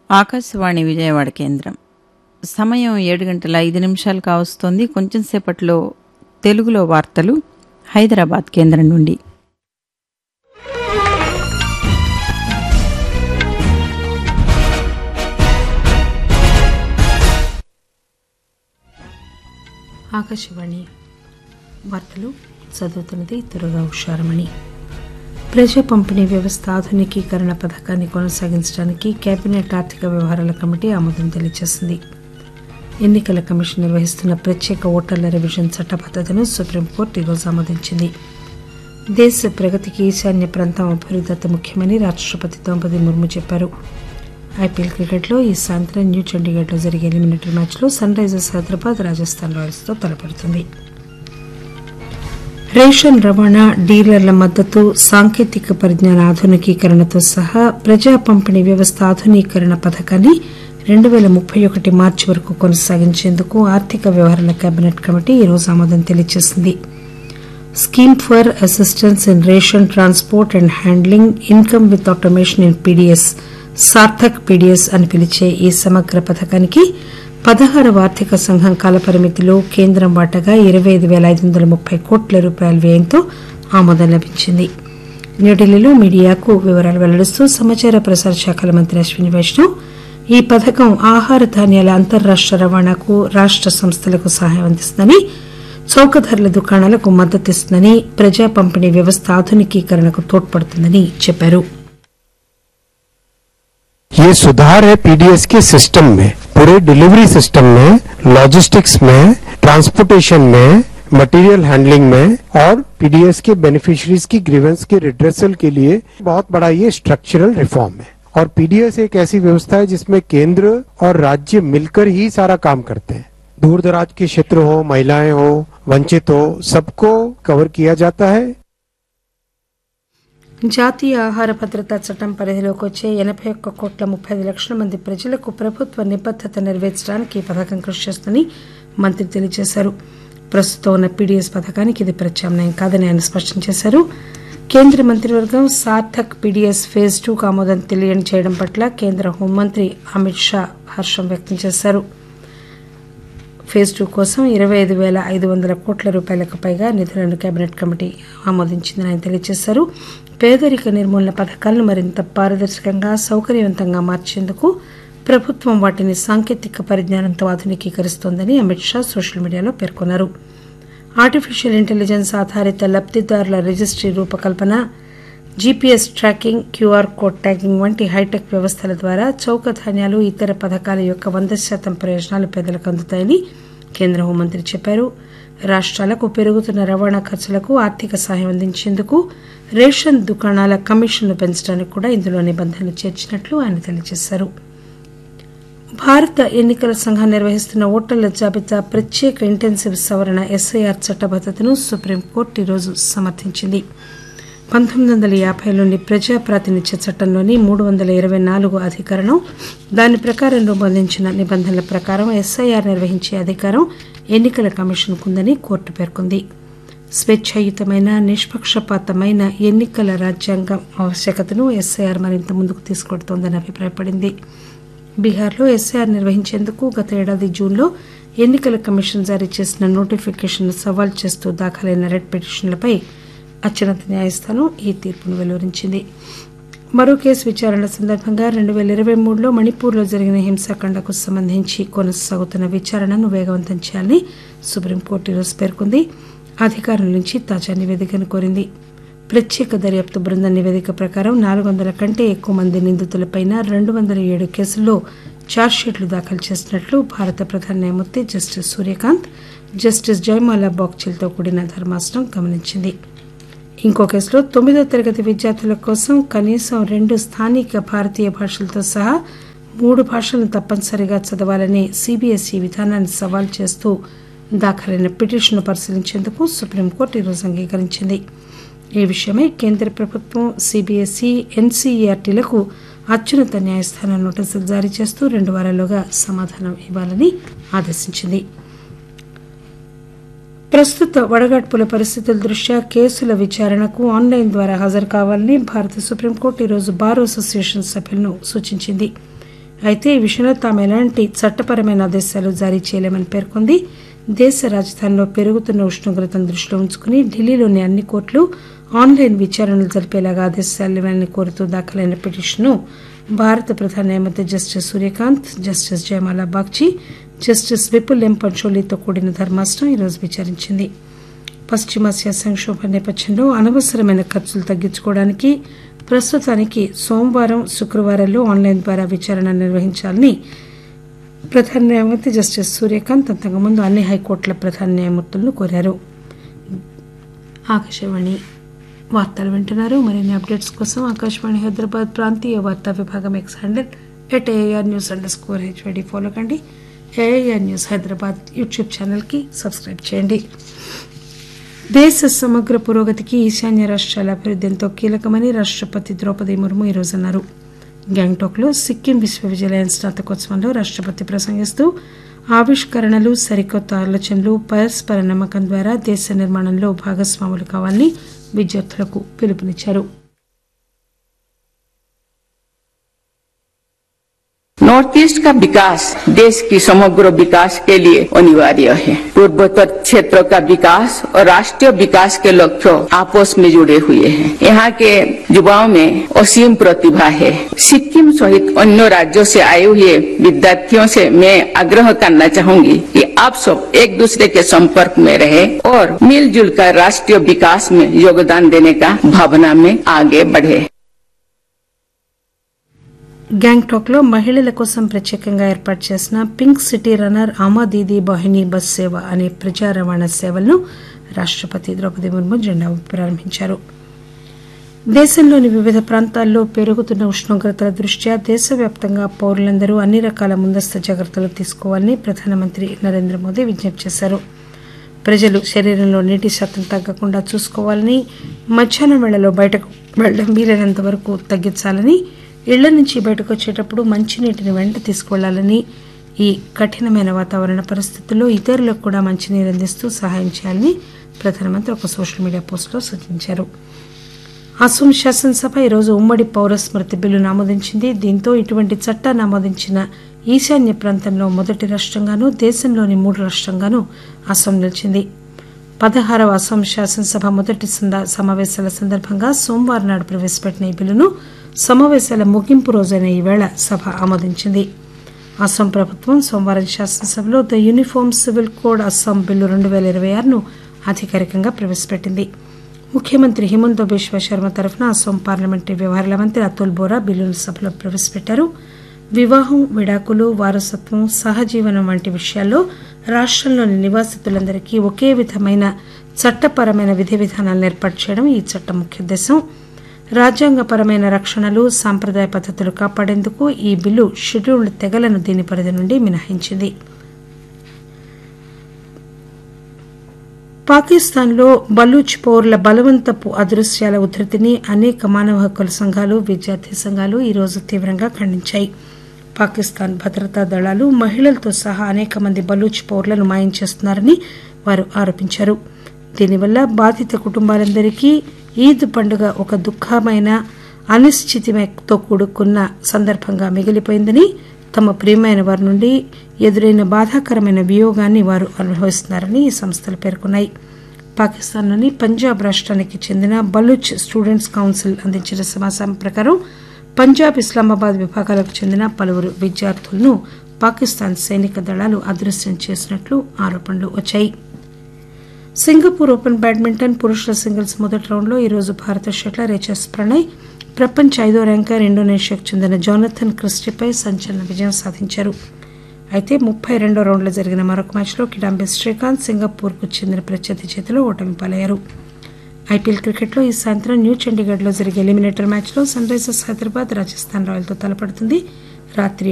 ఆకాశవాణి విజయవాడ కేంద్రం సమయం ఏడు గంటల ఐదు నిమిషాలు కావస్తోంది కొంచెం సేపట్లో తెలుగులో వార్తలు హైదరాబాద్ కేంద్రం నుండి ఆకాశవాణి వార్తలు చదువుతున్నది దుర్గా ఉషారమణి ప్రజా పంపిణీ వ్యవస్థ ఆధునికీకరణ పథకాన్ని కొనసాగించడానికి కేబినెట్ ఆర్థిక వ్యవహారాల కమిటీ ఆమోదం తెలియజేసింది ఎన్నికల కమిషన్ నిర్వహిస్తున్న ప్రత్యేక ఓటర్ల రివిజన్ చట్టబద్దతను సుప్రీంకోర్టు ఈరోజు ఆమోదించింది దేశ ప్రగతికి ఈశాన్య ప్రాంతం అభివృద్ధి అతి ముఖ్యమని రాష్ట్రపతి ద్రౌపది ముర్ము చెప్పారు ఐపీఎల్ క్రికెట్లో ఈ సాయంత్రం న్యూ చండీగఢ్లో జరిగే ఎలిమినేటరీ మ్యాచ్లో సన్ రైజర్స్ హైదరాబాద్ రాజస్థాన్ రాయల్స్తో తలపడుతుంది రేషన్ రవాణా డీలర్ల మద్దతు సాంకేతిక పరిజ్ఞాన ఆధునికీకరణతో సహా ప్రజా పంపిణీ వ్యవస్థ ఆధునీకరణ పథకాన్ని రెండు పేల ముప్పై ఒకటి మార్చి వరకు కొనసాగించేందుకు ఆర్థిక వ్యవహారాల కేబినెట్ కమిటీ ఈరోజు ఆమోదం తెలియజేసింది scheme for assistance in ration transport and handling income with automation in PDS Saarthak PDS అని పిలిచే ఈ సమగ్ర పథకానికి పదహారవ ఆర్థిక సంఘం కాలపరిమితిలో కేంద్రం వాటాగా ఇరవై ఐదు పేల ఐదు వందల ముప్పై కోట్ల రూపాయల వ్యయంతో ఆమోదం లభించింది న్యూఢిల్లీలో మీడియాకు వివరాలు వెల్లడిస్తూ సమాచార ప్రసార శాఖల మంత్రి అశ్విని వైష్ణవ్ ఈ పథకం ఆహార ధాన్యాల అంతర్రాష్ట రవాణాకు రాష్ట సంస్థలకు సహాయం అందిస్తుందని చౌక ధరల దుకాణాలకు మద్దతిస్తుందని ప్రజా పంపిణీ వ్యవస్థ ఆధునికీకరణకు తోడ్పడుతుందని చెప్పారు ये सुधार है पीडीएस के सिस्टम में पूरे डिलीवरी सिस्टम में लॉजिस्टिक्स में ट्रांसपोर्टेशन में मटेरियल हैंडलिंग में और पीडीएस के बेनिफिशियरीज की ग्रीवेंस के रिड्रेसल के लिए बहुत बड़ा ये स्ट्रक्चरल रिफॉर्म है और पीडीएस एक ऐसी व्यवस्था है जिसमें केंद्र और राज्य मिलकर ही सारा काम करते हैं दूर दराज के क्षेत्र हो महिलाएं हो वंचित हो सबको कवर किया जाता है జాతీయ ఆహార భద్రతా చట్టం పరిధిలోకి వచ్చే ఎనభై ఒక్క కోట్ల ముప్పై ఐదు లక్షల మంది ప్రజలకు ప్రభుత్వ నిబద్దత నెరవేర్చడానికి ఈ పథకం కృషి చేస్తుందని మంత్రి తెలియజేశారు ప్రస్తుతం ఉన్న పీడీఎస్ పథకానికి ఇది ప్రత్యామ్నాయం కాదని ఆయన స్పష్టం చేశారు కేంద్ర మంత్రివర్గం సార్థక్ పీడీఎస్ ఫేజ్ టూకు ఆమోదం తెలియజేయడం పట్ల కేంద్ర హోంమంత్రి అమిత్ షా హర్షం వ్యక్తం చేశారు ఫేజ్ టూ కోసం ఇరవై ఐదు పేల ఐదు వందల కోట్ల రూపాయలకు పైగా నిధులను కేబినెట్ కమిటీ ఆమోదించిందని ఆయన తెలియజేశారు పేదరిక నిర్మూలన పథకాలను మరింత పారదర్శకంగా సౌకర్యవంతంగా మార్చేందుకు ప్రభుత్వం వాటిని సాంకేతిక పరిజ్ఞానంతో ఆధునికీకరిస్తోందని అమిత్ షా సోషల్ మీడియాలో పేర్కొన్నారు ఆర్టిఫిషియల్ ఇంటెలిజెన్స్ ఆధారిత లబ్దిదారుల రిజిస్ట్రీ రూపకల్పన GPS tracking QR code tagging వంటి హైటెక్ వ్యవస్థల ద్వారా చౌక ధాన్యాలు ఇతర పథకాల యొక్క వంద శాతం ప్రయోజనాలు పేదలకు అందుతాయని కేంద్ర హోంమంత్రి చెప్పారు రాష్ట్రాలకు పెరుగుతున్న రవాణా ఖర్చులకు ఆర్థిక సహాయం అందించేందుకు రేషన్ దుకాణాల కమిషన్లు పెంచడానికి కూడా ఇందులో నిబంధనలు చేర్చినట్లు ఆయన తెలియజేశారు భారత ఎన్నికల సంఘం నిర్వహిస్తున్న ఓటర్ల జాబితా ప్రత్యేక ఇంటెన్సివ్ సవరణ ఎస్ఐఆర్ చట్టబద్దతను సుప్రీంకోర్టు ఈరోజు సమర్థించింది పంతొమ్మిది వందల యాభైలోని ప్రజా ప్రాతినిధ్య చట్టంలోని మూడు వందల ఇరవై నాలుగు అధికరణం దాని ప్రకారం రూపొందించిన నిబంధనల ప్రకారం ఎస్ఐఆర్ నిర్వహించే అధికారం ఎన్నికల కమిషన్కు ఉందని కోర్టు పేర్కొంది స్వేచ్ఛాయుతమైన నిష్పక్షపాతమైన ఎన్నికల రాజ్యాంగం ఆవశ్యకతను ఎస్ఐఆర్ మరింత ముందుకు తీసుకెడుతోందని అభిప్రాయపడింది బీహార్లో ఎస్ఐఆర్ నిర్వహించేందుకు గత ఏడాది జూన్లో ఎన్నికల కమిషన్ జారీ చేసిన నోటిఫికేషన్ సవాల్ చేస్తూ దాఖలైన రెడ్ పిటిషన్లపై అత్యున్నత న్యాయస్థానం ఈ తీర్పును వెలువరించింది మరో కేసు విచారణ సందర్భంగా రెండు పేల ఇరవై మూడులో మణిపూర్లో జరిగిన హింసాకాండకు సంబంధించి కొనసాగుతున్న విచారణను వేగవంతం చేయాలని సుప్రీంకోర్టు ఈరోజు పేర్కొంది అధికారుల నుంచి తాజా నివేదికను కోరింది ప్రత్యేక దర్యాప్తు బృందం నివేదిక ప్రకారం నాలుగు వందల కంటే ఎక్కువ మంది నిందితులపై రెండు వందల ఏడు కేసుల్లో ఛార్జ్షీట్లు దాఖలు చేసినట్లు భారత ప్రధాన న్యాయమూర్తి జస్టిస్ సూర్యకాంత్ జస్టిస్ జయమాలా బాగ్చిల్తో కూడిన ధర్మాసనం గమనించింది ఇంకో కేసులో తొమ్మిదో తరగతి విద్యార్థుల కోసం కనీసం రెండు స్థానిక భారతీయ భాషలతో సహా మూడు భాషలను తప్పనిసరిగా చదవాలనే సీబీఎస్ఈ విధానాన్ని సవాల్ చేస్తూ దాఖలైన పిటిషన్ను పరిశీలించేందుకు సుప్రీంకోర్టు ఈరోజు అంగీకరించింది ఈ విషయమై కేంద్ర ప్రభుత్వం సీబీఎస్ఈ ఎన్సీఈఆర్టీలకు అత్యున్నత న్యాయస్థానం నోటీసులు జారీ చేస్తూ రెండు వారాల్లోగా సమాధానం ఇవ్వాలని ఆదేశించింది ప్రస్తుత వడగాడ్పుల పరిస్థితుల దృష్ట్యా కేసుల విచారణకు ఆన్లైన్ ద్వారా హాజరు కావాలని భారత సుప్రీంకోర్టు ఈరోజు బార్ అసోసియేషన్ సభ్యులను సూచించింది అయితే ఈ విషయంలో తాము ఎలాంటి చట్టపరమైన ఆదేశాలు జారీ చేయలేమని పేర్కొంది దేశ రాజధానిలో పెరుగుతున్న ఉష్ణోగ్రతను దృష్టిలో ఉంచుకుని ఢిల్లీలోని అన్ని కోర్టులు ఆన్లైన్ విచారణలు జరిపేలాగా ఆదేశాలు ఇవ్వాలని కోరుతూ దాఖలైన పిటిషన్ను భారత ప్రధాన న్యాయమూర్తి justice Suryakant justice Joymalya Bagchi justice Vipul M పంచోలీతో కూడిన ధర్మాసనం ఈరోజు విచారించింది పశ్చిమాసియా సంక్షోభం నేపథ్యంలో అనవసరమైన ఖర్చులు తగ్గించుకోవడానికి ప్రస్తుతానికి సోమవారం శుక్రవారాల్లో ఆన్లైన్ ద్వారా విచారణ నిర్వహించాలని ప్రధాన న్యాయమూర్తి జస్టిస్ సూర్యకాంత్ అంతకుముందు అన్ని హైకోర్టుల ప్రధాన న్యాయమూర్తులను కోరారు ఆకాశవాణి వార్తలు వింటున్నారు మరిన్ని అప్డేట్స్ కోసం ఆకాశవాణి హైదరాబాద్ ప్రాంతీయ వార్తా విభాగం X handle at AR news under score HYD follow కండి ఏఆర్ న్యూస్ హైదరాబాద్ యూట్యూబ్ ఛానల్కి సబ్స్క్రైబ్ చేయండి దేశ సమగ్ర పురోగతికి ఈశాన్య రాష్ట్రాల అభివృద్ధి ఎంతో కీలకమని రాష్ట్రపతి ద్రౌపది ముర్ము ఈరోజు అన్నారు గ్యాంగ్టాక్లో సిక్కిం విశ్వవిద్యాలయం స్నాతకోత్సవంలో రాష్ట్రపతి ప్రసంగిస్తూ ఆవిష్కరణలు సరికొత్త ఆలోచనలు పరస్పర నమ్మకం ద్వారా దేశ నిర్మాణంలో భాగస్వాములు కావాలని విద్యార్థులకు పిలుపునిచ్చారు नॉर्थ ईस्ट का विकास देश की समग्र विकास के लिए अनिवार्य है पूर्वोत्तर क्षेत्र का विकास और राष्ट्रीय विकास के लक्ष्यों आपस में जुड़े हुए हैं यहाँ के युवाओं में असीम प्रतिभा है सिक्किम सहित अन्य राज्यों से आए हुए विद्यार्थियों से मैं आग्रह करना चाहूंगी कि आप सब एक दूसरे के संपर्क में रहे और मिलजुल कर राष्ट्रीय विकास में योगदान देने का भावना में आगे बढ़े గ్యాంగ్టాక్ లో మహిళల కోసం ప్రత్యేకంగా ఏర్పాటు చేసిన పింక్ సిటీ రన్నర్ ఆమా దీదీ బహిని బస్ సేవ అనే ప్రజా రవాణా సేవలను రాష్ట్రపతి ద్రౌపది ముర్ము జెండా ఊపి ప్రారంభించారు దేశంలోని వివిధ ప్రాంతాల్లో పెరుగుతున్న ఉష్ణోగ్రతల దృష్ట్యా దేశవ్యాప్తంగా పౌరులందరూ అన్ని రకాల ముందస్తు జాగ్రత్తలు తీసుకోవాలని ప్రధానమంత్రి నరేంద్ర మోదీ విజ్ఞప్తి చేశారు ప్రజలు శరీరంలో నీటి శాతం తగ్గకుండా చూసుకోవాలని మధ్యాహ్నం వేళలో బయటకు వెళ్లడం వీలైనంత వరకు తగ్గించాలని ఇళ్ల నుంచి బయటకు వచ్చేటప్పుడు మంచినీటిని వెంట తీసుకువెళ్లాలని ఈ కఠినమైన వాతావరణ పరిస్థితుల్లో ఇతరులకు కూడా మంచినీరు అందిస్తూ సహాయం చేయాలని ప్రధానమంత్రి ఒక సోషల్ మీడియా పోస్టులో సూచించారు అసోం శాసనసభ ఈరోజు ఉమ్మడి పౌర స్మృతి బిల్లును ఆమోదించింది దీంతో ఇటువంటి చట్టాన్ని ఆమోదించిన ఈశాన్య ప్రాంతంలో మొదటి రాష్ట్రంగానూ దేశంలోని మూడు రాష్ట్రంగానూ అసోం నిలిచింది పదహారవ అసోం శాసనసభ మొదటి సంద- సమావేశాల సందర్భంగా సోమవారం నాడు ప్రవేశపెట్టిన ఈ బిల్లును సమావేశాల ముగింపు రోజైన ఈవేళ సభ ఆమోదించింది అస్సాం ప్రభుత్వం సోమవారం శాసనసభలో the uniform civil code Assam bill రెండు వేల ఇరవై ఆరును అధికారికంగా ప్రవేశపెట్టింది ముఖ్యమంత్రి హిమంత బిశ్వ శర్మ తరఫున అస్సాం పార్లమెంటరీ వ్యవహారాల మంత్రి అతుల్ బోరా బిల్లును సభలో ప్రవేశపెట్టారు వివాహం విడాకులు వారసత్వం సహజీవనం వంటి విషయాల్లో రాష్ట్రంలోని నివాసితులందరికీ ఒకే విధమైన చట్టపరమైన విధి విధానాలను ఏర్పాటు చేయడం ఈ చట్టం ముఖ్య ఉద్దేశం రాజ్యాంగపరమైన రక్షణలు సాంప్రదాయ పద్ధతులు కాపాడేందుకు ఈ బిల్లు షెడ్యూల్డ్ తెగలను దీని పరిధి నుండి మినహాయించింది పాకిస్తాన్లో బలూచ్ పౌరుల బలవంతపు అదృశ్యాల ఉధృతిని అనేక మానవ హక్కుల సంఘాలు విద్యార్థి సంఘాలు ఈరోజు తీవ్రంగా ఖండించాయి పాకిస్తాన్ భద్రతా దళాలు మహిళలతో సహా అనేక మంది బలూచ్ పౌరులను మాయం చేస్తున్నారని వారు ఆరోపించారు దీనివల్ల బాధిత కుటుంబాలందరికీ ఈద్ పండుగ ఒక దుఃఖమైన అనిశ్చితితో కూడుకున్న సందర్భంగా మిగిలిపోయిందని తమ ప్రియమైన వారి నుండి ఎదురైన బాధాకరమైన వియోగాన్ని వారు అనుభవిస్తున్నారని ఈ సంస్థలు పేర్కొన్నాయి పాకిస్తాన్లోని పంజాబ్ రాష్ట్రానికి చెందిన బలూచ్ స్టూడెంట్స్ కౌన్సిల్ అందించిన సమాచారం ప్రకారం పంజాబ్ ఇస్లామాబాద్ విభాగాలకు చెందిన పలువురు విద్యార్థులను పాకిస్తాన్ సైనిక దళాలు అదృశ్యం చేసినట్లు ఆరోపణలు వచ్చాయి సింగపూర్ ఓపెన్ బ్యాడ్మింటన్ పురుషుల సింగిల్స్ మొదటి రౌండ్లో ఈరోజు భారత షట్లర్ హెచ్ఎస్ ప్రణయ్ ప్రపంచ ఐదో ర్యాంకర్ ఇండోనేషియాకు చెందిన జోనథన్ క్రిస్టిపై సంచలన విజయం సాధించారు అయితే ముప్పై రెండో రౌండ్లో జరిగిన మరొక మ్యాచ్లో కిడాంబి శ్రీకాంత్ సింగపూర్కు చెందిన ప్రత్యర్థి చేతిలో ఓటమి పాలయ్యారు ఐపీఎల్ క్రికెట్లో ఈ సాయంత్రం న్యూ చండీగఢ్లో జరిగే ఎలిమినేటర్ మ్యాచ్లో సన్ రైజర్స్ హైదరాబాద్ రాజస్థాన్ రాయల్తో తలపడుతుంది రాత్రి